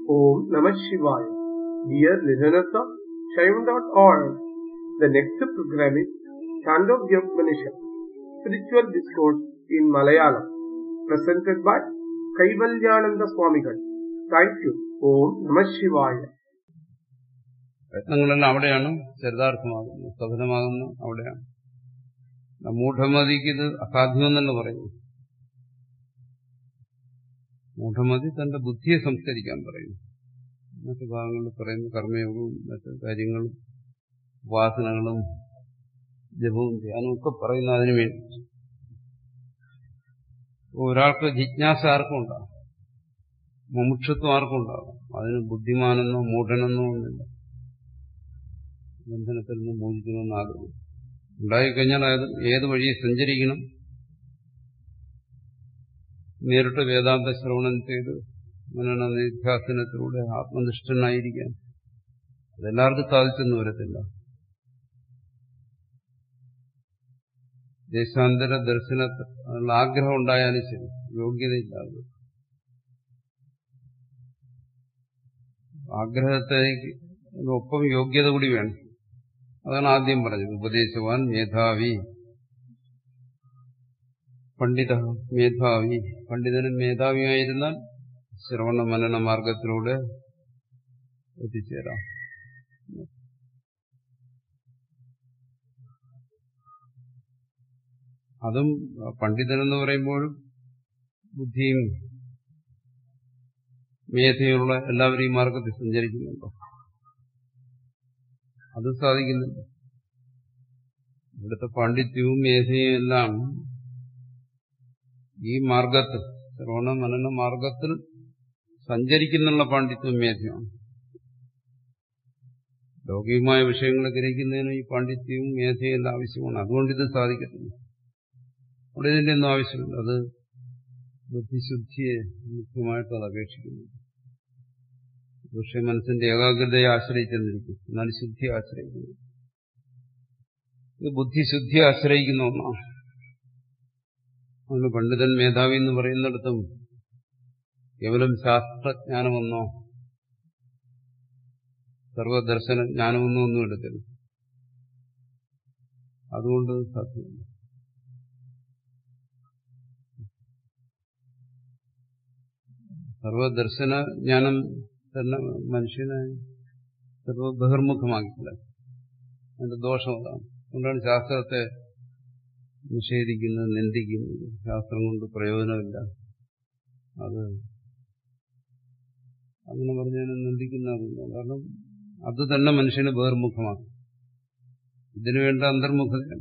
Om Namah Shivaya. Dear listeners of Shaivan.org, the next program is Chandogya Upanishad, Spiritual Discourse in Malayalam, presented by Kaivalyananda Swamigal. Thank you. Om Namah Shivaya. രത്നങ്ങളെല്ലാം അവിടെയാണ് ചരിതാർത്ഥമാകുന്നത് സഫലമാകുന്ന അവിടെയാണ് മൂഢമതിക്ക് ഇത് അസാധ്യമെന്നല്ല പറയുന്നു മൂഢമതി തന്റെ ബുദ്ധിയെ സംസ്കരിക്കാൻ പറയുന്നു മറ്റു ഭാഗങ്ങളിൽ പറയുന്ന കർമ്മയോഗവും മറ്റു കാര്യങ്ങളും ഉപാസനകളും ജപവും ധ്യാനവും ഒക്കെ പറയുന്ന അതിനു വേണ്ടി ഒരാൾക്ക് ജിജ്ഞാസ ആർക്കും ഉണ്ടാകും മുമുക്ഷത്വം ആർക്കും ഉണ്ടാകും അതിന് ബുദ്ധിമാനെന്നോ മൂഢനെന്നോ ഒന്നുമില്ല ബന്ധനത്തിൽ നിന്ന് മോചിക്കണമെന്ന് ആഗ്രഹം ഉണ്ടായിക്കഴിഞ്ഞാൽ അത് ഏത് വഴിയെ സഞ്ചരിക്കണം നേരിട്ട് വേദാന്ത ശ്രവണം ചെയ്ത് മനന നിധ്യാസനത്തിലൂടെ ആത്മനിഷ്ഠനായിരിക്കാൻ അതെല്ലാവർക്കും സാധിച്ചെന്ന് വരത്തില്ല ദേശാന്തര ദർശനത്തിനുള്ള ആഗ്രഹം ഉണ്ടായാലും ശരി യോഗ്യതയില്ലാതെ ആഗ്രഹത്തേക്ക് ഒപ്പം യോഗ്യത കൂടി വേണം അതാണ് ആദ്യം പറഞ്ഞത് ഉപദേശവാൻ മേധാവി പണ്ഡിത മേധാവി പണ്ഡിതനും മേധാവിയായിരുന്നാൽ ശ്രവണ മനന മാർഗത്തിലൂടെ എത്തിച്ചേരാം അതും പണ്ഡിതനെന്ന് പറയുമ്പോഴും ബുദ്ധിയും മേധയുള്ള എല്ലാവരും ഈ മാർഗത്തിൽ സഞ്ചരിക്കുന്നുണ്ടോ അത് സാധിക്കുന്നില്ല ഇവിടുത്തെ പാണ്ഡിത്യവും മേധയും എല്ലാം ഈ മാർഗത്തിൽ ശ്രവണ മനന മാർഗത്തിൽ സഞ്ചരിക്കുന്നുള്ള പാണ്ഡിത്യവും മേധയുമാണ് ലൗകികമായ വിഷയങ്ങളെ ഗ്രഹിക്കുന്നതിന് ഈ പാണ്ഡിത്യവും മേധയും എല്ലാം ആവശ്യമാണ് അതുകൊണ്ട് ഇത് സാധിക്കത്തില്ല അവിടെ ഇതിന്റെ ഒന്നും ആവശ്യമില്ല അത് ബുദ്ധിശുദ്ധിയെ മുഖ്യമായിട്ട് അത് അപേക്ഷിക്കുന്നു പക്ഷെ മനസ്സിന്റെ ഏകാഗ്രതയെ ആശ്രയിച്ചെന്നിരിക്കും എന്നാൽ ശുദ്ധിയെ ആശ്രയിക്കുന്നു ഇത് ബുദ്ധിശുദ്ധിയെ ആശ്രയിക്കുന്ന ഒന്നാണ് അതുകൊണ്ട് പണ്ഡിതൻ മേധാവി എന്ന് പറയുന്നിടത്തും കേവലം ശാസ്ത്രജ്ഞാനമെന്നോ സർവദർശന ജ്ഞാനമെന്നോ ഒന്നും എടുക്കരുത് അതുകൊണ്ട് സാധ്യമല്ല സർവദർശന ജ്ഞാനം തന്നെ മനുഷ്യനെ സർവ ബഹിർമുഖമാക്കില്ല അതിന്റെ ദോഷം അതാണ് അതുകൊണ്ടാണ് ശാസ്ത്രത്തെ നിഷേധിക്കുന്നത് നിന്ദിക്കുന്നത് ശാസ്ത്രം കൊണ്ട് പ്രയോജനമില്ല അത് അങ്ങനെ പറഞ്ഞതിനെ നിന്ദിക്കുന്നതില്ല കാരണം അത് തന്നെ മനുഷ്യനെ ബഹിർമുഖമാക്കും ഇതിനു വേണ്ട അന്തർമുഖതയാണ്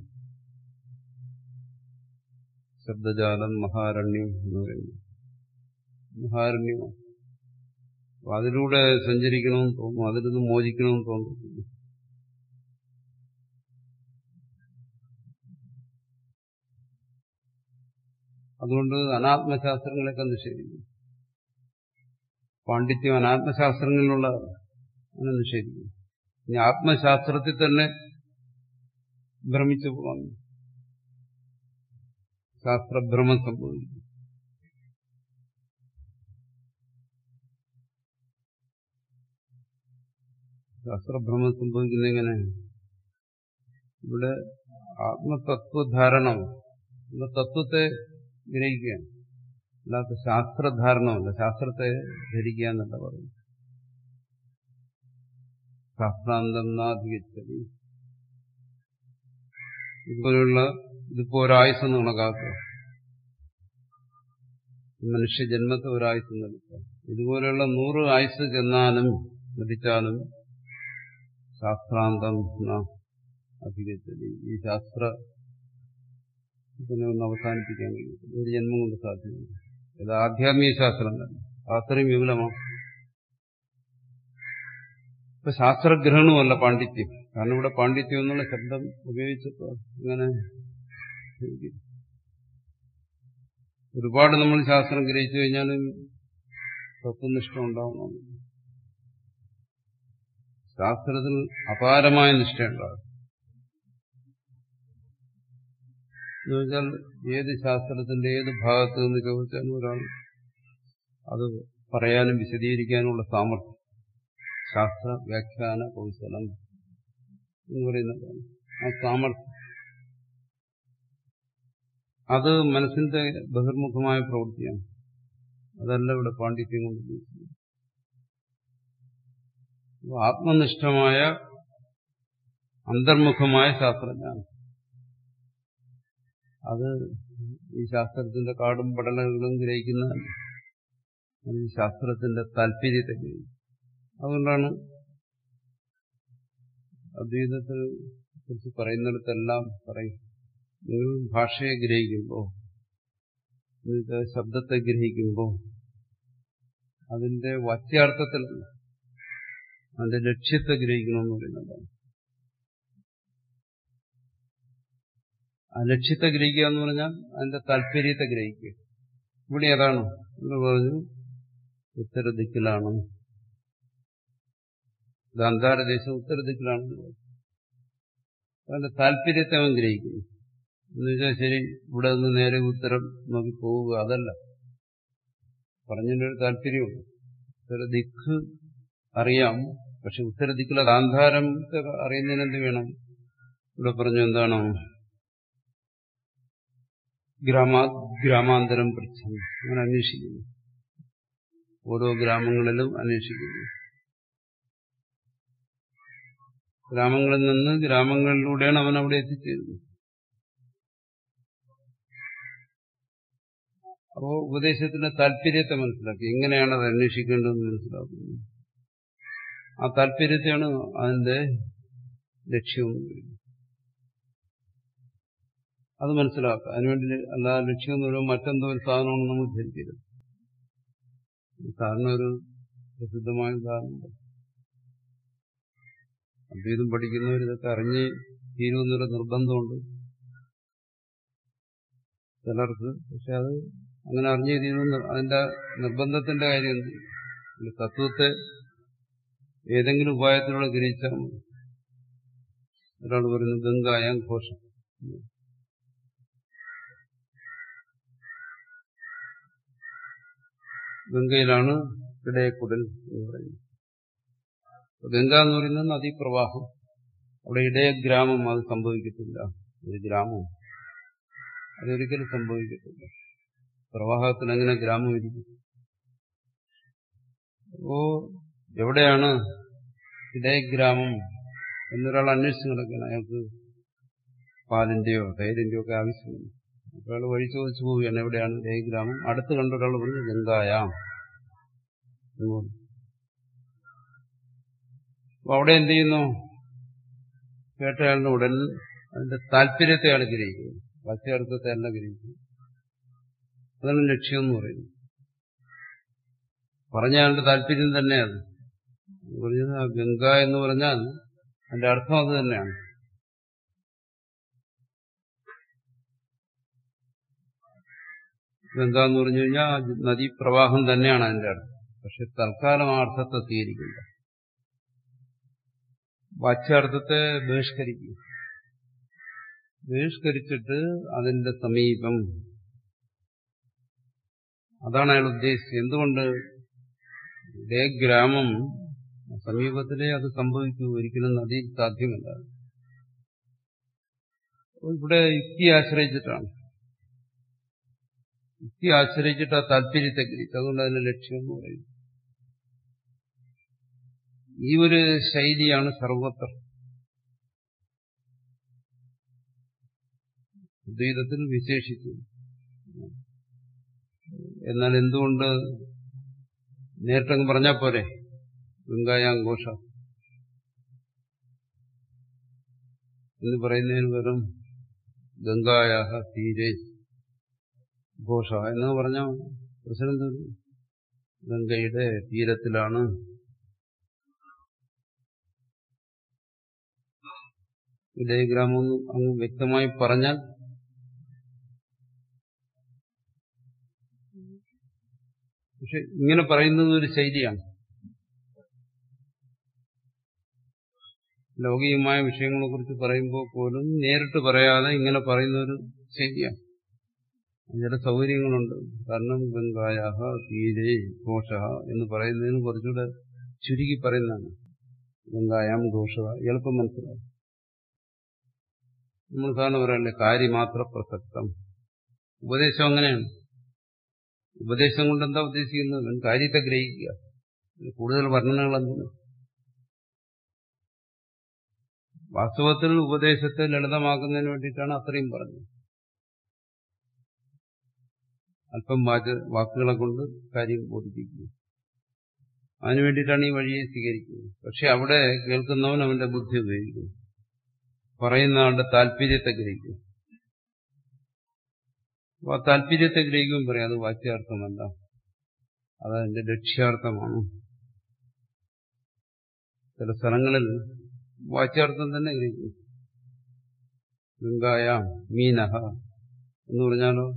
ശബ്ദജാലം മഹാരണ്യം എന്ന് പറയുന്നത് മഹാരണ്യമാണ് അപ്പൊ അതിലൂടെ സഞ്ചരിക്കണമെന്ന് തോന്നും അതിൽ നിന്ന് മോചിക്കണമെന്ന് തോന്നുന്നു അതുകൊണ്ട് അനാത്മശാസ്ത്രങ്ങളെയൊക്കെ നിഷേധിക്കും പാണ്ഡിത്യം അനാത്മശാസ്ത്രങ്ങളിലുള്ള അങ്ങനെ നിഷേധിക്കും ഇനി ആത്മശാസ്ത്രത്തിൽ തന്നെ ഭ്രമിച്ചു പോകാൻ ശാസ്ത്രഭ്രമം സംഭവിക്കും ശാസ്ത്രഭ്രമം സംഭവിക്കുന്ന എങ്ങനെ ഇവിടെ ആത്മതത്വധാരണം തത്വത്തെ ഗ്രഹിക്കുകയാണ് അല്ലാത്ത ശാസ്ത്രധാരണമല്ല ശാസ്ത്രത്തെ ധരിക്കുക എന്നല്ല പറയും ശാസ്ത്രാന്തം നാധികച്ചതി ഇതുപോലുള്ള ഇതിപ്പോ ഒരായുസ് കണക്കാക്കുക മനുഷ്യജന്മത്തെ ഒരായുസ് നൽകുക ഇതുപോലെയുള്ള നൂറ് ആയുസ് ചെന്നാലും ലഭിച്ചാലും ശാസ്ത്രാന്തം അധികച്ചതി ഈ ശാസ്ത്ര ഇതിനെ ഒന്ന് അവസാനിപ്പിക്കാൻ കഴിയും ഒരു ജന്മം കൊണ്ട് സാധ്യമല്ല ഇത് ആധ്യാത്മിക ശാസ്ത്രം തന്നെ അത്രയും വിപുലമാണ് ഇപ്പൊ ശാസ്ത്രഗ്രഹണമല്ല പാണ്ഡിത്യം കാരണം ഇവിടെ പാണ്ഡിത്യം എന്നുള്ള ശബ്ദം ഉപയോഗിച്ചപ്പോ ഇങ്ങനെ ഒരുപാട് നമ്മൾ ശാസ്ത്രം ഗ്രഹിച്ചു കഴിഞ്ഞാലും തത്വനിഷ്ഠ ഉണ്ടാവണം ശാസ്ത്രത്തിൽ അപാരമായ നിഷ്ഠയുണ്ടാകും എന്നുവെച്ചാൽ ഏത് ശാസ്ത്രത്തിന്റെ ഏത് ഭാഗത്ത് നിന്ന് ചോദിച്ചാലും ഒരാൾ അത് പറയാനും വിശദീകരിക്കാനുമുള്ള സാമർഥ്യം ശാസ്ത്ര വ്യാഖ്യാന കൗശലം എന്ന് പറയുന്നതാണ് ആ സാമർഥ്യം അത് മനസ്സിന്റെ ബഹിർമുഖമായ പ്രവൃത്തിയാണ് അതല്ല ഇവിടെ പാണ്ഡിത്യം കൊണ്ട് ഉദ്ദേശിക്കുന്നത് ആത്മനിഷ്ഠമായ അന്തർമുഖമായ ശാസ്ത്രജ്ഞാനം അത് ഈ ശാസ്ത്രത്തിന്റെ കാടും പടലകളും ഗ്രഹിക്കുന്നതല്ല അത് ഈ ശാസ്ത്രത്തിന്റെ താല്പര്യത്തെ ഗ്രഹിക്കും അതുകൊണ്ടാണ് അദ്വൈതത്തെ കുറിച്ച് പറയുന്നിടത്തെല്ലാം പറയും നിങ്ങൾ ഭാഷയെ ഗ്രഹിക്കുമ്പോൾ എന്നുവെച്ചാൽ ശബ്ദത്തെ ഗ്രഹിക്കുമ്പോൾ അതിന്റെ വാച്യാർത്ഥത്തിലല്ല അതിന്റെ ലക്ഷ്യത്തെ ഗ്രഹിക്കണമെന്ന് പറയുന്നതാണ് ആ ലക്ഷ്യത്തെ ഗ്രഹിക്കുക എന്ന് പറഞ്ഞാൽ അതിന്റെ താല്പര്യത്തെ ഗ്രഹിക്കുക ഇവിടെ ഏതാണ് എന്ന് പറഞ്ഞു ഉത്തരദിക്കിലാണ് ഗാന്ധാരദേശം ഉത്തരദിക്കിലാണ് അതിന്റെ താല്പര്യത്തെ അവൻ ഗ്രഹിക്കുന്നു എന്നുവെച്ചാൽ ശരി ഇവിടെ നിന്ന് നേരെ ഉത്തരം നോക്കി പോവുക അതല്ല പറഞ്ഞതിൻ്റെ ഒരു താല്പര്യമുണ്ട് ഉത്തരദിക്ക് അറിയാം പക്ഷെ ഉത്തരദിക്കിലെ ഗാന്ധാരത്തെ അറിയുന്നതിന് എന്ത് വേണം ഇവിടെ പറഞ്ഞു എന്താണ് ഗ്രാമാ ഗ്രാമാന്തരം പ്രശ്നം അങ്ങനെ അന്വേഷിക്കുന്നു ഓരോ ഗ്രാമങ്ങളിലും അന്വേഷിക്കുന്നു ഗ്രാമങ്ങളിൽ നിന്ന് ഗ്രാമങ്ങളിലൂടെയാണ് അവൻ അവിടെ എത്തിച്ചേരുന്നത് അപ്പോ ഉപദേശത്തിന്റെ താല്പര്യത്തെ മനസ്സിലാക്കി എങ്ങനെയാണ് അത് അന്വേഷിക്കേണ്ടതെന്ന് മനസ്സിലാക്കുന്നത് ആ താല്പര്യത്തെയാണ് അതിന്റെ ലക്ഷ്യം അത് മനസ്സിലാക്കുക അതിനുവേണ്ടി അല്ലാതെ ലക്ഷ്യം എന്ന് പറയുമ്പോൾ മറ്റെന്തോ ഒരു സാധനമാണെന്ന് നമ്മൾ ധരിക്കരുത് സാധാരണ ഒരു പ്രസിദ്ധമായ ഉദാഹരണം അദ്വൈതം പഠിക്കുന്നവർ ഇതൊക്കെ അറിഞ്ഞ് തീരുമെന്നൊരു നിർബന്ധമുണ്ട് ചിലർക്ക് പക്ഷെ അത് അങ്ങനെ അറിഞ്ഞു തീരുന്ന അതിന്റെ നിർബന്ധത്തിന്റെ കാര്യം എന്ത് തത്വത്തെ ഏതെങ്കിലും ഉപായത്തിലൂടെ ഗ്രഹിച്ചാൽ മതി ഒരാൾ പറയുന്നു ഗംഗായാം ഘോഷം ഗംഗയിലാണ് ഇടയക്കുടൽ എന്ന് പറയുന്നത് ഗംഗ എന്ന് പറയുന്നത് നദീപ്രവാഹം അവിടെ ഇടയഗ്രാമം അത് സംഭവിക്കത്തില്ല ഒരു ഗ്രാമം അതൊരിക്കലും സംഭവിക്കത്തില്ല പ്രവാഹത്തിൽ എങ്ങനെ ഗ്രാമം ഇരിക്കും അപ്പോ എവിടെയാണ് ഇടയഗ്രാമം എന്നൊരാൾ അന്വേഷിച്ച് നടക്കുകയാണ് അയാൾക്ക് പാലിന്റെയോ തൈരിന്റെയോ ഒക്കെ ആവശ്യമില്ല അപ്പോൾ അയാൾ വഴി ചോദിച്ചു പോവുകയാണ് എവിടെയാണ് ഇടയഗ്രാമം അടുത്ത് കണ്ട ഒരാൾ പറഞ്ഞു ഗംഗായാം അപ്പൊ അവിടെ എന്ത് ചെയ്യുന്നു കേട്ടയാളുടെ ഉടൻ അതിന്റെ താല്പര്യത്തെ അയാൾ ഗ്രഹിക്കുന്നു വാച്യാർത്ഥത്തെ അല്ല ഗ്രഹിക്കുന്നു അതാണ് ലക്ഷ്യം എന്ന് പറയുന്നത് പറഞ്ഞയാളുടെ താല്പര്യം തന്നെയാണ് പറഞ്ഞത് ആ ഗംഗ എന്ന് പറഞ്ഞാൽ അതിന്റെ അർത്ഥം അത് തന്നെയാണ് ഗംഗ എന്ന് പറഞ്ഞു കഴിഞ്ഞാൽ നദീപ്രവാഹം തന്നെയാണ് അതിന്റെ അർത്ഥം പക്ഷെ തൽക്കാലം ആ അർത്ഥത്തെ സ്വീകരിക്കില്ല വാച്യാർത്ഥത്തെ ബഹിഷ്കരിക്കും ബഹിഷ്കരിച്ചിട്ട് അതിന്റെ സമീപം അതാണ് അയാൾ ഉദ്ദേശിച്ചത് എന്തുകൊണ്ട് ഇതേ ഗ്രാമം സമീപത്തിലേ അത് സംഭവിക്കൂ ഒരിക്കലും നദി സാധ്യമല്ല ഇവിടെ യുക്തി ആശ്രയിച്ചിട്ടാണ് യുക്തി ആശ്രയിച്ചിട്ട് ആ താല്പര്യത്തെ ഗ്രഹിച്ചു അതുകൊണ്ട് അതിന്റെ ലക്ഷ്യം എന്ന് പറയുന്നത് ഈ ഒരു ശൈലിയാണ് സർവത്ര ദ്വൈതത്തിൽ വിശേഷിച്ചു എന്നാൽ എന്തുകൊണ്ട് നേരിട്ടങ്ങ് പറഞ്ഞാൽ പോരെ ഗംഗായാം ഘോഷ എന്ന് പറയുന്നതിന് പകരം ഗംഗായാഹ തീരെ ഘോഷ എന്ന് പറഞ്ഞ പ്രശ്നം തീർന്നു ഗംഗയുടെ തീരത്തിലാണ് വിജയഗ്രാമം അങ്ങ് വ്യക്തമായി പറഞ്ഞാൽ പക്ഷെ ഇങ്ങനെ പറയുന്നത് ഒരു ശൈലിയാണ് ലൗകികമായ വിഷയങ്ങളെ കുറിച്ച് പറയുമ്പോൾ പോലും നേരിട്ട് പറയാതെ ഇങ്ങനെ പറയുന്ന ഒരു ശൈലിയാണ് ചില സൗകര്യങ്ങളുണ്ട് കാരണം ഗംഗായാഹ തീരെ ഘോഷ എന്ന് പറയുന്നതിന് കുറച്ചുകൂടെ ചുരുക്കി പറയുന്നതാണ് ഗംഗായാം ഘോഷ എളുപ്പം മനസ്സിലാവും നമ്മൾ സാധാരണ പറയല്ലേ കാര്യമാത്ര പ്രസക്തം ഉപദേശം അങ്ങനെയാണ് ഉപദേശം കൊണ്ട് എന്താ ഉദ്ദേശിക്കുന്നത് കാര്യത്തെ ഗ്രഹിക്കുക കൂടുതൽ വർണ്ണനകളെന്തിനു വാസ്തവത്തിൽ ഉപദേശത്തെ ലളിതമാക്കുന്നതിന് വേണ്ടിയിട്ടാണ് അത്രയും പറഞ്ഞത് അല്പം വാച വാക്കുകളെ കൊണ്ട് കാര്യം ബോധിപ്പിക്കുന്നു അതിനു വേണ്ടിയിട്ടാണ് ഈ വഴിയെ സ്വീകരിക്കുന്നത് പക്ഷെ അവിടെ കേൾക്കുന്നവൻ അവന്റെ ബുദ്ധി ഉപയോഗിക്കുന്നു പറയുന്ന ആളുടെ താല്പര്യത്തെ ഗ്രഹിക്കും അപ്പൊ ആ താല്പര്യത്തെ ഗ്രഹിക്കുമ്പോൾ പറയാം അത് വാച്യാർത്ഥമല്ല അതതിന്റെ ലക്ഷ്യാർത്ഥമാണ് ചില സ്ഥലങ്ങളിൽ വാച്യാർത്ഥം തന്നെ ഗ്രഹിക്കും ഗംഗായ മീനഹ എന്ന് പറഞ്ഞാലോ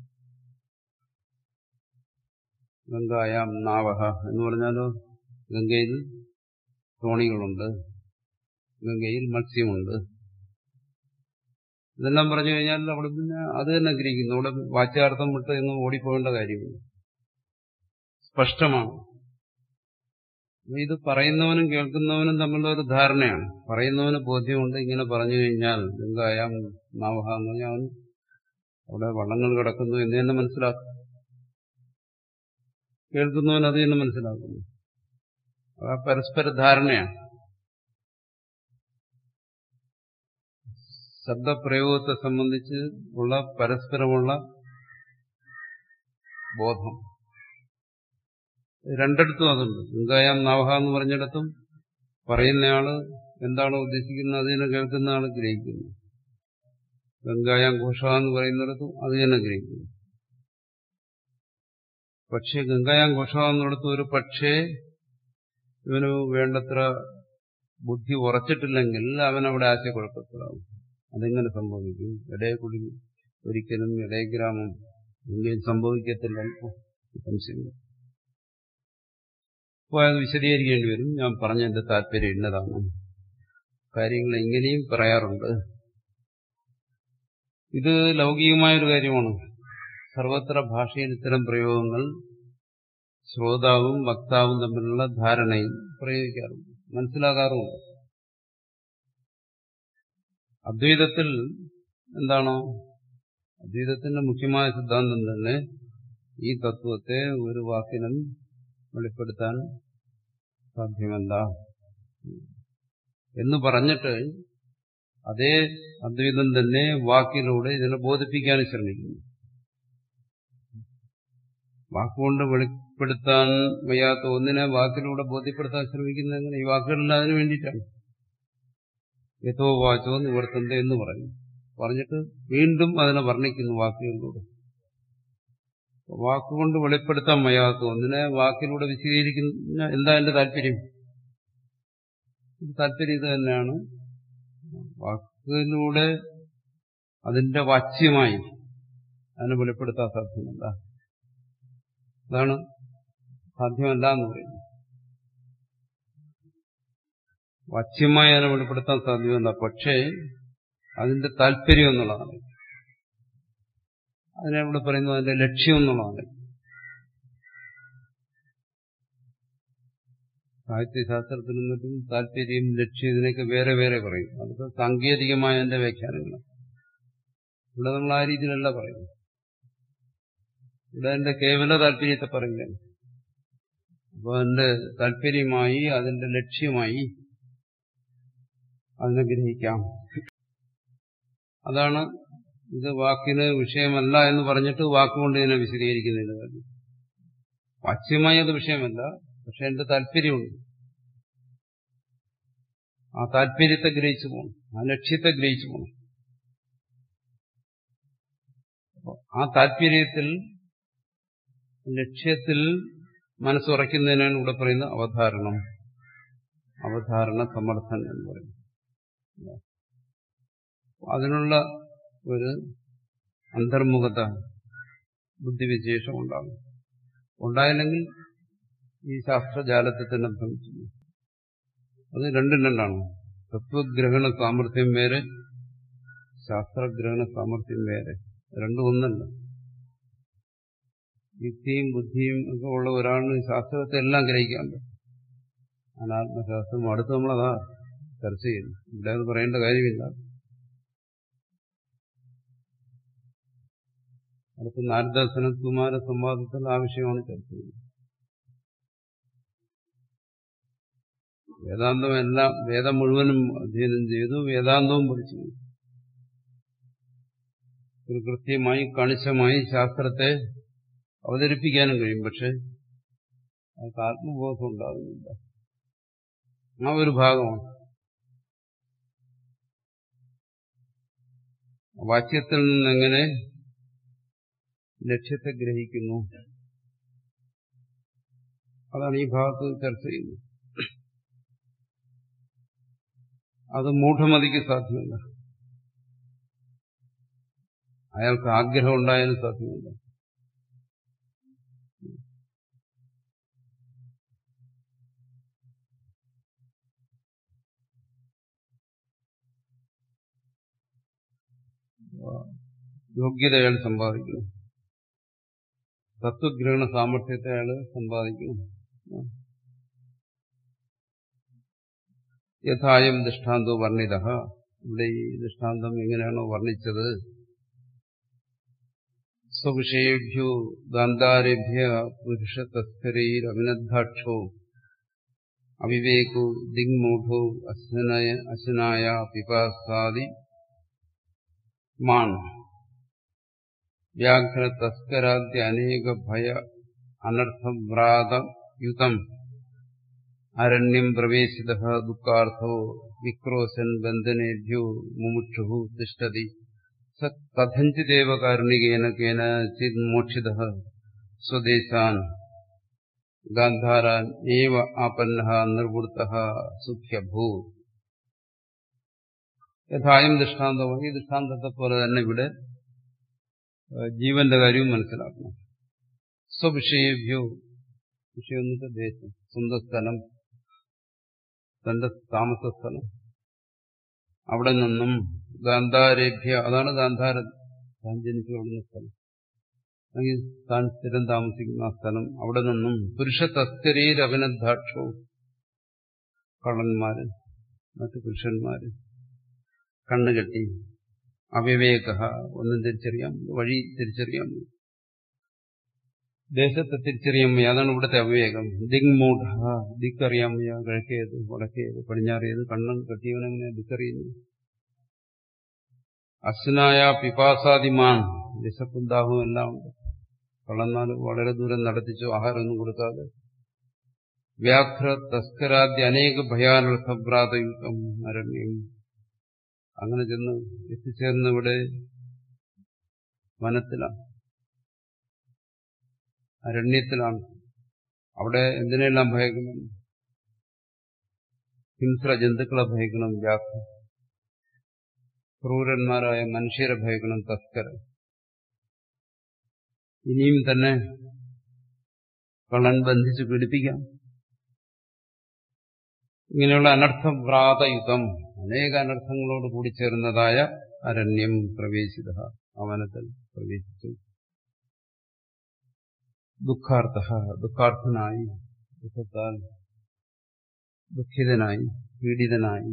ഗംഗായാം നാവഹ എന്ന് പറഞ്ഞാലോ ഗംഗയിൽ തോണികളുണ്ട് ഗംഗയിൽ മത്സ്യമുണ്ട് ഇതെല്ലാം പറഞ്ഞു കഴിഞ്ഞാൽ അവിടെ പിന്നെ അത് തന്നെ ഗ്രഹിക്കുന്നു അവിടെ വാച്യാർത്ഥം വിട്ട് എന്ന് ഓടിപ്പോകേണ്ട കാര്യമില്ല സ്പഷ്ടമാണ് ഇത് പറയുന്നവനും കേൾക്കുന്നവനും തമ്മിലുള്ള ഒരു ധാരണയാണ് പറയുന്നവന് ബോധ്യമുണ്ട് ഇങ്ങനെ പറഞ്ഞു കഴിഞ്ഞാൽ ഗംഗായാം നാവഹ എന്ന് പറഞ്ഞാൽ അവൻ അവിടെ വള്ളങ്ങൾ കിടക്കുന്നു എന്ന് തന്നെ മനസ്സിലാക്കും കേൾക്കുന്നവൻ അത് തന്നെ മനസ്സിലാക്കുന്നു ആ പരസ്പര ധാരണയാണ് ശബ്ദപ്രയോഗത്തെ സംബന്ധിച്ച് ഉള്ള പരസ്പരമുള്ള ബോധം രണ്ടിടത്തും അതുണ്ട് ഗംഗായാം നാവഹ എന്ന് പറഞ്ഞിടത്തും പറയുന്നയാള് എന്താണോ ഉദ്ദേശിക്കുന്നത് അത് തന്നെ കേൾക്കുന്ന ആള് ഗ്രഹിക്കുന്നു ഗംഗായാം ഘോഷ എന്ന് പറയുന്നിടത്തും അത് തന്നെ ഗ്രഹിക്കുന്നു പക്ഷേ ഗംഗായാം ഘോഷ എന്നിടത്തും ഒരു പക്ഷേ ഇവന് വേണ്ടത്ര ബുദ്ധി ഉറച്ചിട്ടില്ലെങ്കിൽ അവൻ അവിടെ ആശയക്കുഴപ്പത്തിലാവും അതെങ്ങനെ സംഭവിക്കും ഇടയക്കുടി ഒരിക്കലും ഇടയഗ്രാമം എങ്കിലും സംഭവിക്കത്തില്ല സംശയം അപ്പോൾ അത് വിശദീകരിക്കേണ്ടി വരും ഞാൻ പറഞ്ഞതിന്റെ താല്പര്യം ഇന്നതാണ് കാര്യങ്ങൾ ഇങ്ങനെയും പറയാറുണ്ട് ഇത് ലൗകികമായൊരു കാര്യമാണ് സർവത്ര ഭാഷയിൽ ഇത്തരം പ്രയോഗങ്ങൾ ശ്രോതാവും വക്താവും തമ്മിലുള്ള ധാരണയിൽ പ്രയോഗിക്കാറുണ്ട് മനസ്സിലാകാറുമുണ്ട് അദ്വൈതത്തിൽ എന്താണോ അദ്വൈതത്തിന്റെ മുഖ്യമായ സിദ്ധാന്തം തന്നെ ഈ തത്വത്തെ ഒരു വാക്കിനും വെളിപ്പെടുത്താൻ സാധ്യമല്ല എന്ന് പറഞ്ഞിട്ട് അതേ അദ്വൈതം തന്നെ വാക്കിലൂടെ ഇതിനെ ബോധിപ്പിക്കാൻ ശ്രമിക്കുന്നു വാക്കുകൊണ്ട് വെളിപ്പെടുത്താൻ വയ്യാത്ത ഒന്നിനെ വാക്കിലൂടെ ബോധ്യപ്പെടുത്താൻ ശ്രമിക്കുന്നത് എങ്ങനെ ഈ വാക്കുകളെല്ലാം അതിനു വേണ്ടിയിട്ടാണ് യഥോ വാചോ നിവർത്തന്ത എന്ന് പറയും പറഞ്ഞിട്ട് വീണ്ടും അതിനെ വർണ്ണിക്കുന്നു വാക്കുകളിലൂടെ വാക്കുകൊണ്ട് വെളിപ്പെടുത്താൻ വയ്യാത്ത ഒന്നിനെ വാക്കിലൂടെ വിശദീകരിക്കുന്ന എന്താ എന്റെ താല്പര്യം താല്പര്യം ഇത് തന്നെയാണ് വാക്കിലൂടെ അതിന്റെ വാച്യമായി അതിനെ വെളിപ്പെടുത്താൻ സാധ്യമല്ല അതാണ് സാധ്യമല്ല എന്ന് പറയുന്നത് വാച്യമായി അതിനെ വെളിപ്പെടുത്താൻ സാധ്യമല്ല പക്ഷേ അതിന്റെ താല്പര്യം എന്നുള്ളതാണ് അതിനെ ഇവിടെ പറയുന്നത് അതിന്റെ ലക്ഷ്യം എന്നുള്ളതാണ് സാഹിത്യശാസ്ത്രത്തിനും മറ്റും താല്പര്യം ലക്ഷ്യം ഇതിനൊക്കെ വേറെ വേറെ പറയും അതൊക്കെ സാങ്കേതികമായ എന്റെ വ്യാഖ്യാനങ്ങൾ ഇവിടെ നമ്മൾ ആ രീതിയിലല്ല പറയുന്നത് ഇവിടെ എന്റെ കേവല താല്പര്യത്തെ പറയുകയാണ് അപ്പോൾ അതിന്റെ താല്പര്യമായി അതിന്റെ ലക്ഷ്യമായി അതിനെ ഗ്രഹിക്കാം അതാണ് ഇത് വാക്കിന് വിഷയമല്ല എന്ന് പറഞ്ഞിട്ട് വാക്കുകൊണ്ട് ഇതിനെ വിശദീകരിക്കുന്നതിന് കാര്യം വാച്യമായി അത് വിഷയമല്ല പക്ഷെ എന്റെ താല്പര്യമുണ്ട് ആ താല്പര്യത്തെ ഗ്രഹിച്ചു പോകണം ആ ലക്ഷ്യത്തെ ഗ്രഹിച്ചു പോകണം ആ താല്പര്യത്തിൽ ലക്ഷ്യത്തിൽ മനസ്സുറയ്ക്കുന്നതിനാണ് ഇവിടെ പറയുന്ന അവധാരണം അവധാരണ സമർത്ഥൻ എന്ന് പറയുന്നത് അതിനുള്ള ഒരു അന്തർമുഖത ബുദ്ധിവിശേഷം ഉണ്ടാകും ഉണ്ടായില്ലെങ്കിൽ ഈ ശാസ്ത്രജാലത്തെ തന്നെ ഭ്രമിച്ചു അത് രണ്ടും രണ്ടാണ് തത്വഗ്രഹണ സാമർഥ്യം വേറെ ശാസ്ത്രഗ്രഹണ സാമർഥ്യം വേറെ രണ്ടും ഒന്നല്ല യുക്തിയും ബുദ്ധിയും ഒക്കെ ഉള്ള ഒരാളിന് ശാസ്ത്രത്തെ എല്ലാം ഗ്രഹിക്കാൻ പറ്റും അനാത്മശാസ്ത്രം അടുത്ത് നമ്മളതാ ചർച്ച ചെയ്യുന്നു ഇവിടെ അത് പറയേണ്ട കാര്യമില്ല അടുത്ത നാരദാസന കുമാര സംവാദത്തിൽ ആ വിഷയമാണ് ചർച്ച ചെയ്യുന്നത് വേദാന്തം എല്ലാം വേദം മുഴുവനും അധ്യയനം ചെയ്തു വേദാന്തവും പഠിച്ചു ഒരു കൃത്യമായി കണിശമായി ശാസ്ത്രത്തെ അവതരിപ്പിക്കാനും കഴിയും പക്ഷെ അവർക്ക് ആത്മബോധം ഉണ്ടാകുന്നില്ല ആ ഒരു ഭാഗമാണ് വാക്യത്തിൽ നിന്നെങ്ങനെ ലക്ഷ്യത്തെ ഗ്രഹിക്കുന്നു അതാണ് ഈ ഭാഗത്ത് ചർച്ച ചെയ്യുന്നത് അത് മൂഢമതിക്ക് സാധ്യമല്ല അയാൾക്ക് ആഗ്രഹം ഉണ്ടായാലും സാധ്യമല്ല യോഗ്യത അയാൾ സമ്പാദിക്കുന്നു തത്വഗ്രഹണ സാമർഥ്യത്തെ അയാൾ സമ്പാദിക്കുന്നു യഥായം ദൃഷ്ടാന്തോ വർണ്ണിത ഇവിടെ ഈ ദൃഷ്ടാന്തം എങ്ങനെയാണോ വർണ്ണിച്ചത് സ്വവിഷയേഭ്യോ ഗാന്ധാരേഭ്യ പുരുഷ തസ്കരൈരവിനദ്ധാക്ഷോ അവിവേകോ ദിങ്മൂഢോ അശ്വനായ അശ്വനായ പിപാസാദി മാൺ വ്യാഘ്ര തസ്കരാദ്യ അനേക ഭയ അനർത്ഥഭ്രാതയുതം അരണ്യം പ്രവേശിത ദുഃഖാർത്ഥോ വിക്രോശൻ ബന്ധനേഭ്യോ മുമുക്ഷു തിഷ്ടതി സ കഥഞ്ചിദേവ കാരുണികേന കേനചിത് മോക്ഷിത സ്വദേശാൻ ഗാന്ധാരാൻ ഏവ ആപന്ന നിർവൃത്ത സുഖ്യഭൂ യഥായം ദൃഷ്ടാന്തമായി ഈ ദൃഷ്ടാന്തത്തെ പോലെ തന്നെ ഇവിടെ ജീവന്റെ കാര്യവും മനസ്സിലാക്കണം സ്വവിഷയേഭ്യോ വിഷയം എന്നിട്ട് ദേശം സ്വന്തം സ്ഥലം തന്റെ താമസ സ്ഥലം അവിടെ നിന്നും ഗാന്ധാരേഭ്യ അതാണ് ഗാന്ധാരൻ താൻ ജനിച്ചു വളർന്ന സ്ഥലം അല്ലെങ്കിൽ താൻ സ്ഥിരം താമസിക്കുന്ന ആ സ്ഥലം അവിടെ നിന്നും പുരുഷ തസ്കരയിൽ അഭിനദ്ധാക്ഷോ കള്ളന്മാര് മറ്റു പുരുഷന്മാര് കണ്ണുകെട്ടി അവിവേക ഒന്നും തിരിച്ചറിയാം വഴി തിരിച്ചറിയാം ദേശത്തെ തിരിച്ചറിയാൻ വയ്യ അതാണ് ഇവിടുത്തെ അവിവേകം ദിങ്മൂഢ ദിക്കറിയാൻ വയ്യ കിഴക്കേത് വടക്കേത് പടിഞ്ഞാറേത് കണ്ണൻ കെട്ടിയവനെങ്ങനെ ദിക്കറിയുന്നു അശ്വനായ പിപാസാദിമാൻ വിശപ്പും ദാഹവും എല്ലാം ഉണ്ട് കള്ളന്നാൽ വളരെ ദൂരം നടത്തിച്ചു ആഹാരമൊന്നും കൊടുക്കാതെ വ്യാഘ്ര തസ്കരാദ്യ അനേക ഭയാനർത്ഥഭ്രാതയുക്തം അരണ്യം അങ്ങനെ ചെന്ന് എത്തിച്ചേർന്ന് ഇവിടെ വനത്തിലാണ് അരണ്യത്തിലാണ് അവിടെ എന്തിനെല്ലാം ഭയക്കണം ഹിംസ്ര ജന്തുക്കളെ ഭയക്കണം വ്യാഘ്ര ക്രൂരന്മാരായ മനുഷ്യരെ ഭയക്കണം തസ്കര ഇനിയും തന്നെ കള്ളൻ ബന്ധിച്ച് പീഡിപ്പിക്കാം ഇങ്ങനെയുള്ള അനർത്ഥവ്രാതയുധം അനേക അനർത്ഥങ്ങളോട് കൂടിച്ചേർന്നതായ അരണ്യം പ്രവേശിത അവനത്തിൽ പ്രവേശിച്ചു ദുഃഖാർത്ഥ ദുഃഖാർത്ഥനായി ദുഃഖത്താൽ ദുഃഖിതനായി പീഡിതനായി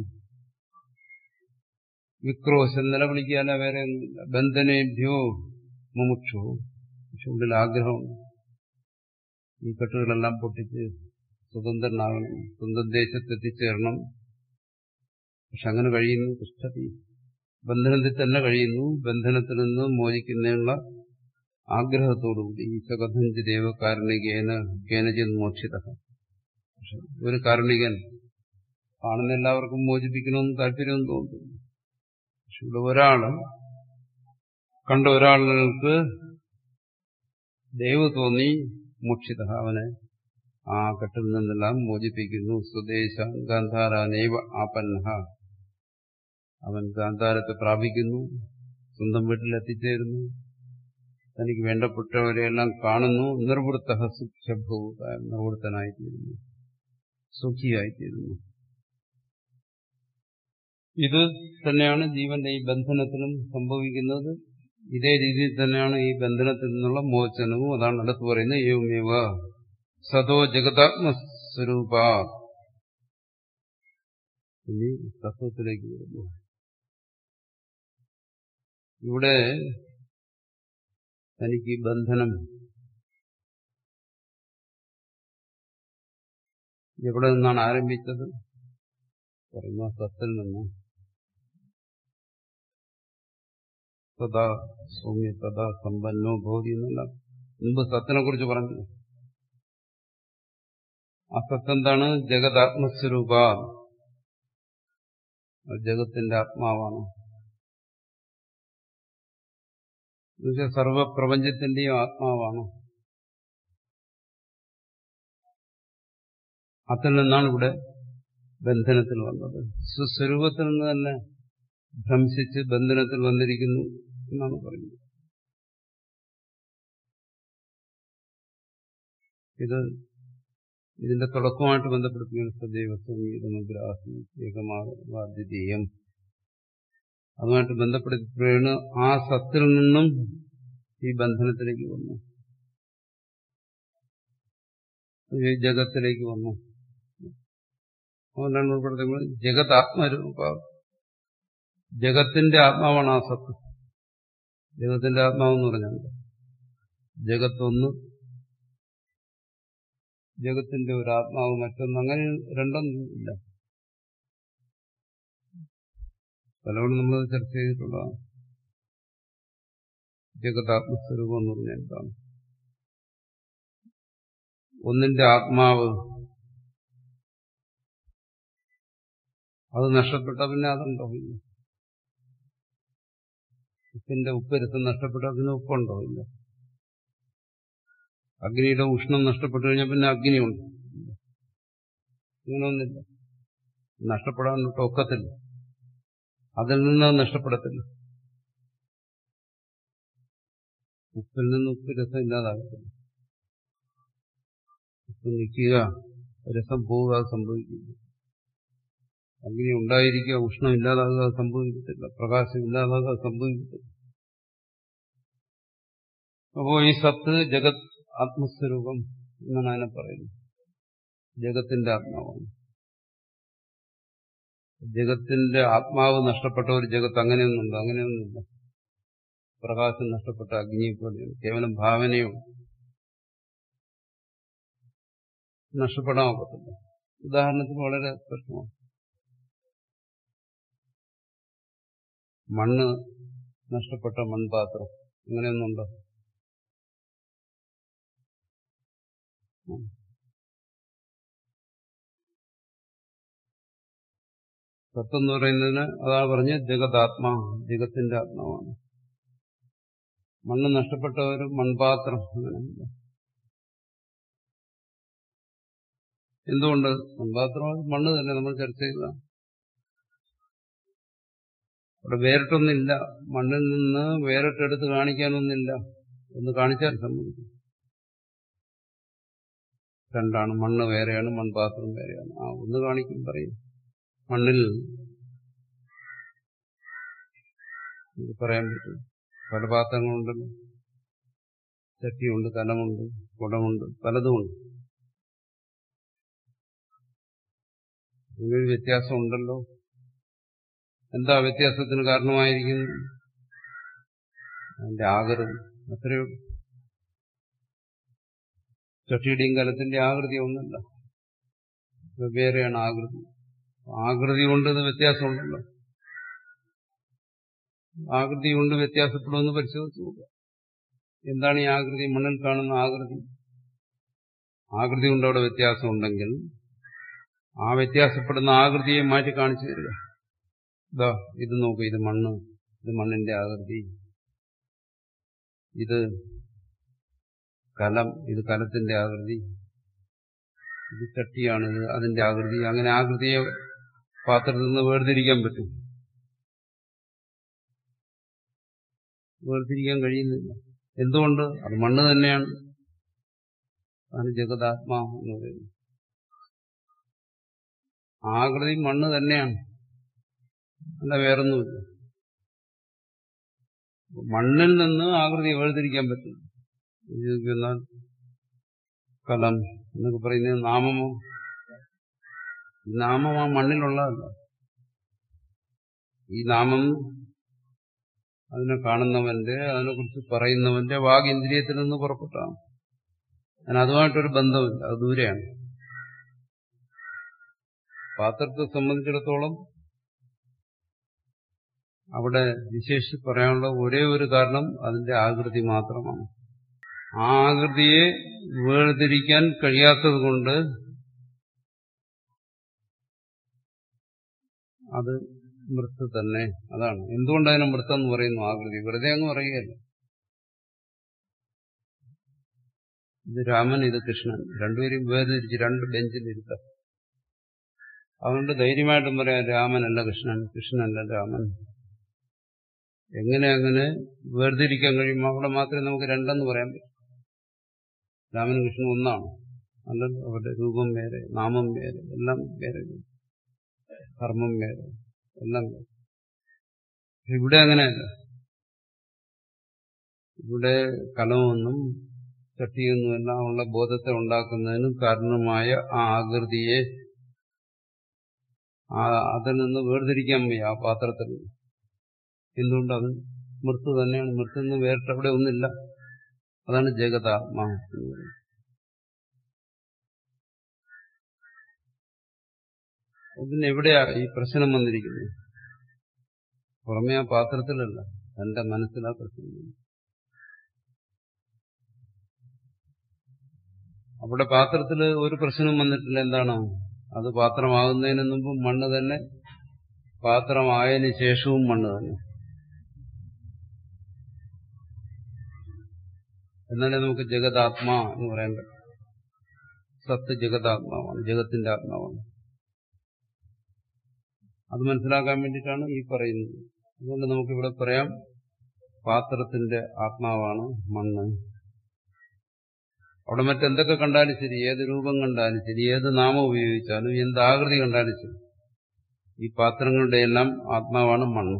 വിക്രോശം നിലവിളിക്കാതെ വേറെ ഒന്നുമില്ല ബന്ധനേഭ്യോ മുമുക്ഷു പക്ഷെ ഉള്ളിൽ ആഗ്രഹമുണ്ട് ഈ കെട്ടുകളെല്ലാം പൊട്ടിച്ച് സ്വതന്ത്രനാകണം സ്വന്തം ദേശത്തെത്തിച്ചേരണം പക്ഷെ അങ്ങനെ കഴിയുന്നു തിഷ്ടതി ബന്ധനത്തിൽ തന്നെ കഴിയുന്നു ബന്ധനത്തിൽ നിന്ന് മോചിക്കുന്നതിനുള്ള ആഗ്രഹത്തോടുകൂടി ഈ സകഥഞ്ച് ദേവകാരുണികേന കേനചിത് മോക്ഷിത പക്ഷെ ഒരു കാരുണികൻ കാണുന്ന എല്ലാവർക്കും മോചിപ്പിക്കണമെന്ന് താല്പര്യം തോന്നുന്നു പക്ഷെ ഇവിടെ ഒരാള് കണ്ട ഒരാളുകൾക്ക് ദൈവ തോന്നി മോക്ഷിത അവനെ ആ കെട്ടിൽ നിന്നെല്ലാം മോചിപ്പിക്കുന്നു സ്വദേശ ഗാന്ധാരാനൈവ ആപന്ന അവൻ ഗാന്ധാരത്തെ പ്രാപിക്കുന്നു സ്വന്തം വീട്ടിലെത്തിച്ചേരുന്നു തനിക്ക് വേണ്ടപ്പെട്ടവരെയെല്ലാം കാണുന്നു നിർവൃത്ത സുഖ്യഭൂത നിർവൃത്തനായിത്തീരുന്നു സുഖിയായിത്തീരുന്നു ഇത് തന്നെയാണ് ജീവന്റെ ഈ ബന്ധനത്തിലും സംഭവിക്കുന്നത് ഇതേ രീതിയിൽ തന്നെയാണ് ഈ ബന്ധനത്തിൽ നിന്നുള്ള മോചനവും അതാണ് അടുത്ത് പറയുന്നത് ഏവമേവ സതോ ജഗതാത്മസ്വരൂപ ഇനി തത്വത്തിലേക്ക് വരുന്നു ഇവിടെ തനിക്ക് ഈ ബന്ധനം എവിടെ നിന്നാണ് ആരംഭിച്ചത് പറയുന്ന സത്തിൽ നിന്ന് സദാ സൗമ്യ സദാ സമ്പന്നോ ബോധി എന്നെല്ലാം മുമ്പ് സത്തിനെ കുറിച്ച് പറഞ്ഞു ആ സത്തെന്താണ് ജഗതാത്മസ്വരൂപ ജഗത്തിന്റെ ആത്മാവാണ് എന്നുവെച്ചാൽ സർവപ്രപഞ്ചത്തിന്റെയും ആത്മാവാണ് അതിൽ നിന്നാണ് ഇവിടെ ബന്ധനത്തിൽ വന്നത് സ്വസ്വരൂപത്തിൽ നിന്ന് തന്നെ ഭ്രംശിച്ച് ബന്ധനത്തിൽ വന്നിരിക്കുന്നു എന്നാണ് പറയുന്നത് ഇത് ഇതിന്റെ തുടക്കമായിട്ട് ബന്ധപ്പെടുത്തുകയാണ് സദൈവ സംഗീതമുദ്രാസി ഏകമാദ്വിതീയം അതുമായിട്ട് ബന്ധപ്പെടുത്തുകയാണ് ആ സത്തിൽ നിന്നും ഈ ബന്ധനത്തിലേക്ക് വന്നു ഈ ജഗത്തിലേക്ക് വന്നു അതുകൊണ്ടാണ് ഉൾപ്പെടുത്തുന്നത് ജഗത് ആത്മരൂപ ജഗത്തിന്റെ ആത്മാവാണ് ആ സത്ത് ജഗത്തിന്റെ ആത്മാവെന്ന് പറഞ്ഞാൽ ജഗത്തൊന്ന് ജഗത്തിന്റെ ഒരു ആത്മാവ് മറ്റൊന്ന് അങ്ങനെ രണ്ടൊന്നും ഇല്ല പലപ്പോഴും നമ്മൾ ചർച്ച ചെയ്തിട്ടുള്ളതാണ് ജഗതാത്മസ്വരൂപം എന്ന് പറഞ്ഞാൽ എന്താണ് ഒന്നിന്റെ ആത്മാവ് അത് നഷ്ടപ്പെട്ട പിന്നെ അതുണ്ടോ ഇല്ല ഉപ്പിന്റെ ഉപ്പരസം നഷ്ടപ്പെട്ട പിന്നെ ഉപ്പുണ്ടോ ഇല്ല അഗ്നിയുടെ ഉഷ്ണം നഷ്ടപ്പെട്ടു കഴിഞ്ഞാൽ പിന്നെ അഗ്നിയുണ്ട് ഇങ്ങനെയൊന്നില്ല നഷ്ടപ്പെടാൻ ഒക്കത്തില്ല അതിൽ നിന്ന് അത് നഷ്ടപ്പെടത്തില്ല ഉപ്പിൽ നിന്ന് ഉപ്പ് രസം ഇല്ലാതാകത്തില്ല ഉപ്പ് നിൽക്കുക രസം പോവുക അത് സംഭവിക്കില്ല അഗ്നി ഉണ്ടായിരിക്കുക ഉഷ്ണം ഇല്ലാതാകുക അത് സംഭവിക്കത്തില്ല പ്രകാശം ഇല്ലാതാകുക അത് സംഭവിക്കത്തില്ല അപ്പോ ഈ സത്ത് ജഗത് ആത്മസ്വരൂപം എന്നാണ് അതിനെ പറയുന്നത് ജഗത്തിന്റെ ആത്മാവാണ് ജഗത്തിന്റെ ആത്മാവ് നഷ്ടപ്പെട്ട ഒരു ജഗത്ത് അങ്ങനെയൊന്നുണ്ട് അങ്ങനെയൊന്നുമില്ല പ്രകാശം നഷ്ടപ്പെട്ട അഗ്നിയെ പോലെയാണ് കേവലം ഭാവനയോ നഷ്ടപ്പെടാൻ ഒക്കത്തില്ല ഉദാഹരണത്തിന് വളരെ പ്രശ്നമാണ് മണ്ണ് നഷ്ടപ്പെട്ട മൺപാത്രം അങ്ങനെയൊന്നുണ്ടോ സത്തെന്ന് പറയുന്നതിന് അതാ പറഞ്ഞ ജഗതാത്മാ ജഗത്തിന്റെ ആത്മാവാണ് മണ്ണ് നഷ്ടപ്പെട്ട ഒരു മൺപാത്രം അങ്ങനെയില്ല എന്തുകൊണ്ട് മൺപാത്രം മണ്ണ് തന്നെ നമ്മൾ ചർച്ച ചെയ്ത അവിടെ വേറിട്ടൊന്നില്ല മണ്ണിൽ നിന്ന് വേറിട്ടെടുത്ത് കാണിക്കാനൊന്നില്ല ഒന്ന് കാണിച്ചാൽ സംബന്ധിക്കും രണ്ടാണ് മണ്ണ് വേറെയാണ് മൺപാത്രം വേറെയാണ് ആ ഒന്ന് കാണിക്കും പറയും മണ്ണിൽ പറയാൻ പറ്റും പല പാത്രങ്ങളുണ്ടല്ലോ ചട്ടിയുണ്ട് കലമുണ്ട് കുടമുണ്ട് പലതുമുണ്ട് ഇങ്ങനൊരു വ്യത്യാസം ഉണ്ടല്ലോ എന്താ വ്യത്യാസത്തിന് കാരണമായിരിക്കുന്നത് അതിന്റെ ആകൃതി അത്രയോ ചട്ടിയുടെയും കലത്തിന്റെ ആകൃതി ഒന്നല്ല വെവ്വേറെയാണ് ആകൃതി ആകൃതി കൊണ്ട് ഇത് വ്യത്യാസമുണ്ടല്ലോ ആകൃതി കൊണ്ട് വ്യത്യാസപ്പെടുമെന്ന് പരിശോധിച്ച് നോക്കുക എന്താണ് ഈ ആകൃതി മണ്ണിൽ കാണുന്ന ആകൃതി ആകൃതി കൊണ്ട് അവിടെ വ്യത്യാസം ഉണ്ടെങ്കിൽ ആ വ്യത്യാസപ്പെടുന്ന ആകൃതിയെ മാറ്റി കാണിച്ചു തരിക ഇതാ ഇത് നോക്കൂ ഇത് മണ്ണ് ഇത് മണ്ണിന്റെ ആകൃതി ഇത് കലം ഇത് കലത്തിന്റെ ആകൃതി ഇത് ചട്ടിയാണ് ഇത് അതിന്റെ ആകൃതി അങ്ങനെ ആകൃതിയെ പാത്രത്തിൽ നിന്ന് വേർതിരിക്കാൻ പറ്റും വേർതിരിക്കാൻ കഴിയുന്നില്ല എന്തുകൊണ്ട് അത് മണ്ണ് തന്നെയാണ് അതാണ് ജഗതാത്മാ എന്ന് പറയുന്നത് ആകൃതി മണ്ണ് തന്നെയാണ് അല്ല വേറൊന്നുമില്ല മണ്ണിൽ നിന്ന് ആകൃതി വേർതിരിക്കാൻ പറ്റും എന്നാൽ കലം എന്നൊക്കെ പറയുന്നത് നാമമോ നാമം ആ മണ്ണിലുള്ളതല്ല ഈ നാമം അതിനെ കാണുന്നവന്റെ അതിനെക്കുറിച്ച് പറയുന്നവന്റെ വാഗിന്ദ്രിയത്തിൽ നിന്ന് പുറപ്പെട്ടാണ് ഞാൻ അതുമായിട്ടൊരു ബന്ധമില്ല അത് ദൂരെയാണ് പാത്രത്തെ സംബന്ധിച്ചിടത്തോളം അവിടെ വിശേഷിച്ച് പറയാനുള്ള ഒരേ ഒരു കാരണം അതിന്റെ ആകൃതി മാത്രമാണ് ആ ആകൃതിയെ വേർതിരിക്കാൻ കഴിയാത്തത് കൊണ്ട് അത് മൃത്ത് തന്നെ അതാണ് എന്തുകൊണ്ട് അതിനെ മൃത്തെന്ന് പറയുന്നു ആകൃതി വെറുതെ അങ്ങ് പറയുകയല്ല ഇത് രാമൻ ഇത് കൃഷ്ണൻ രണ്ടുപേരും വേർതിരിച്ച് രണ്ട് ബെഞ്ചിലിരുത്താം അതുകൊണ്ട് ധൈര്യമായിട്ടും പറയാം രാമനല്ല കൃഷ്ണൻ കൃഷ്ണനല്ല രാമൻ എങ്ങനെ അങ്ങനെ വേർതിരിക്കാൻ കഴിയുമോ അവിടെ മാത്രമേ നമുക്ക് രണ്ടെന്ന് പറയാൻ പറ്റൂ രാമനും കൃഷ്ണനും ഒന്നാണ് അല്ലല്ലോ അവരുടെ രൂപം വേറെ നാമം വേറെ എല്ലാം വേറെ കർമ്മം വേറെ എല്ലാം വേറെ ഇവിടെ അങ്ങനെയല്ല ഇവിടെ കലമൊന്നും ചട്ടിയൊന്നും എല്ലാം ഉള്ള ബോധത്തെ ഉണ്ടാക്കുന്നതിനും കാരണമായ ആ ആകൃതിയെ അതിൽ നിന്ന് വേർതിരിക്കാൻ വയ്യ ആ പാത്രത്തിൽ നിന്ന് എന്തുകൊണ്ട് അത് മൃത്ത് തന്നെയാണ് മൃത്ത് നിന്ന് വേറിട്ട് അവിടെ ഒന്നില്ല അതാണ് ജഗതാത്മാ എന്ന് പറയുന്നത് പിന്നെ എവിടെയാ ഈ പ്രശ്നം വന്നിരിക്കുന്നത് പുറമേ ആ പാത്രത്തിലല്ല തന്റെ മനസ്സിലാ പ്രശ്നം അവിടെ പാത്രത്തിൽ ഒരു പ്രശ്നവും വന്നിട്ടില്ല എന്താണ് അത് പാത്രമാകുന്നതിന് മുമ്പ് മണ്ണ് തന്നെ പാത്രമായതിനു ശേഷവും മണ്ണ് തന്നെ എന്നാലേ നമുക്ക് ജഗതാത്മാ എന്ന് പറയാൻ പറ്റും സത്ത് ജഗതാത്മാവാണ് ജഗത്തിന്റെ ആത്മാവാണ് അത് മനസ്സിലാക്കാൻ വേണ്ടിയിട്ടാണ് ഈ പറയുന്നത് അതുകൊണ്ട് നമുക്കിവിടെ പറയാം പാത്രത്തിന്റെ ആത്മാവാണ് മണ്ണ് അവിടെ മറ്റെന്തൊക്കെ കണ്ടാലും ശരി ഏത് രൂപം കണ്ടാലും ശരി ഏത് നാമം ഉപയോഗിച്ചാലും എന്ത് ആകൃതി കണ്ടാലും ശരി ഈ പാത്രങ്ങളുടെ എല്ലാം ആത്മാവാണ് മണ്ണ്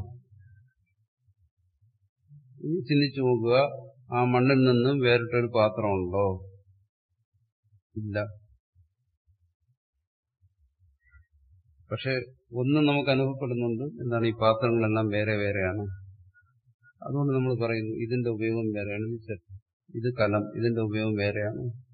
ഇനി ചിന്തിച്ചു നോക്കുക ആ മണ്ണിൽ നിന്നും വേറിട്ടൊരു പാത്രമുണ്ടോ ഇല്ല പക്ഷെ ഒന്നും നമുക്ക് അനുഭവപ്പെടുന്നുണ്ട് എന്താണ് ഈ പാത്രങ്ങളെല്ലാം വേറെ വേറെയാണ് അതുകൊണ്ട് നമ്മൾ പറയുന്നു ഇതിന്റെ ഉപയോഗം വേറെയാണ് ഇത് കലം ഇതിന്റെ ഉപയോഗം വേറെയാണ്